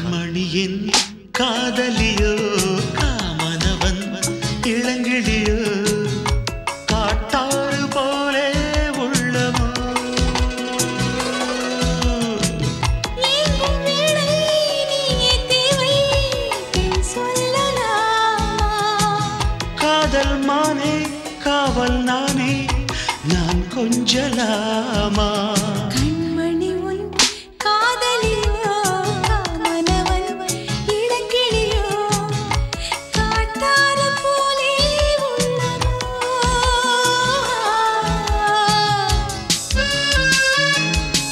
கண்மணியின் காதலியோ காமனவன் இளங்கிளியோ காட்டாறு போலே உள்ளமோ ஏங்கும் வேளை நீயே தேவை பெண் சொல்லலாமா காதல் மானே காவல் நானே நான் கொஞ்சலாமா கண்மணி உன் காதலியோ காமனவன் இளங்கிளியோ காட்டாறு போலே உள்ளமோ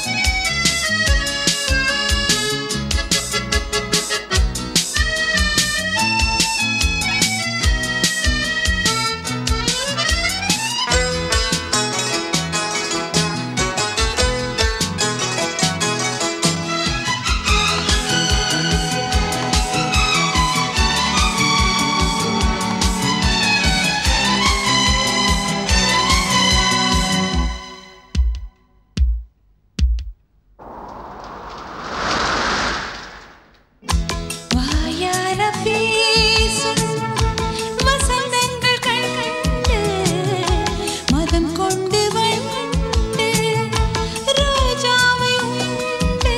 வாயார பேசும் வசந்தங்கள் கண்டு மதம் கொண்டு வண்டு ரோஜாவை உண்டு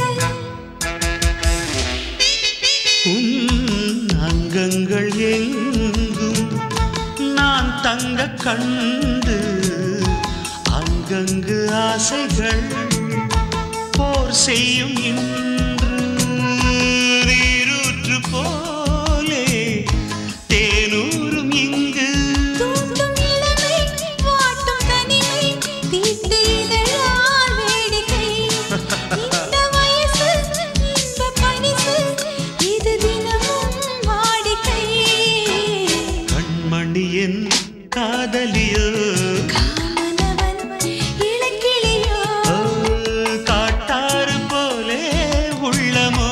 உன் அங்கங்கள் எங்கும் நான் தங்க கண்டு அங்கங்கு ஆசைகள் போர் செய்யும் இன்று நீரூற்று போலே தேனூரும் இங்கு தூண்டும் இளமை வாட்டும் தனிமை தீட்டு இதழால் வேடிக்கை இந்த வயசு இன்ப பரிசு இது தினமும் வாடிக்கை கண்மணியின் காதலியோ காமனவன் இளங்கிளியோ ஓ, காட்டாறு போலே உள்ளமோ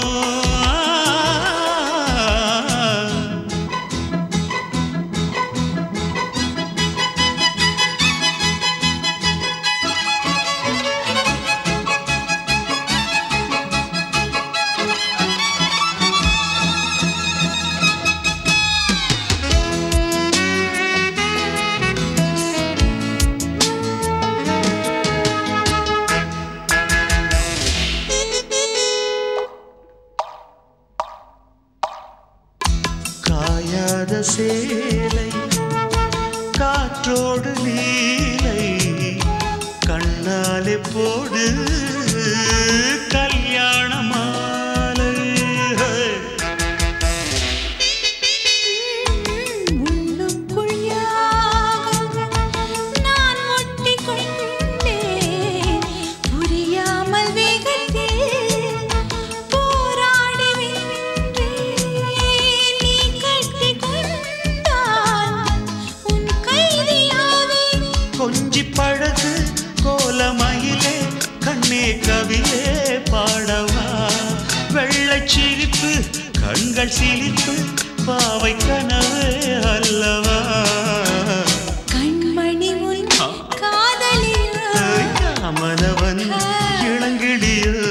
காயாத சேலை காற்றோடு நீலை கண்ணாலே போடு கல்யாண மாலை உள்ளுக்குள் யாகம் நான் ஒட்டிக் கொண்டேன் புரியாமல் வேகத்தில் போராடி வென்றேன் நீ கட்டிக் கொண்டால் உன் கைதியாவேன் கொஞ்சி பழகு கோலமயிலே கண்ணே கவிலே பாடவா வெள்ளைச் சிரிப்பு கண்கள் சிரிப்பு பாவை கனவு அல்லவா கண்மணி உன் காதலில் மனவன் இளங்கிடியோ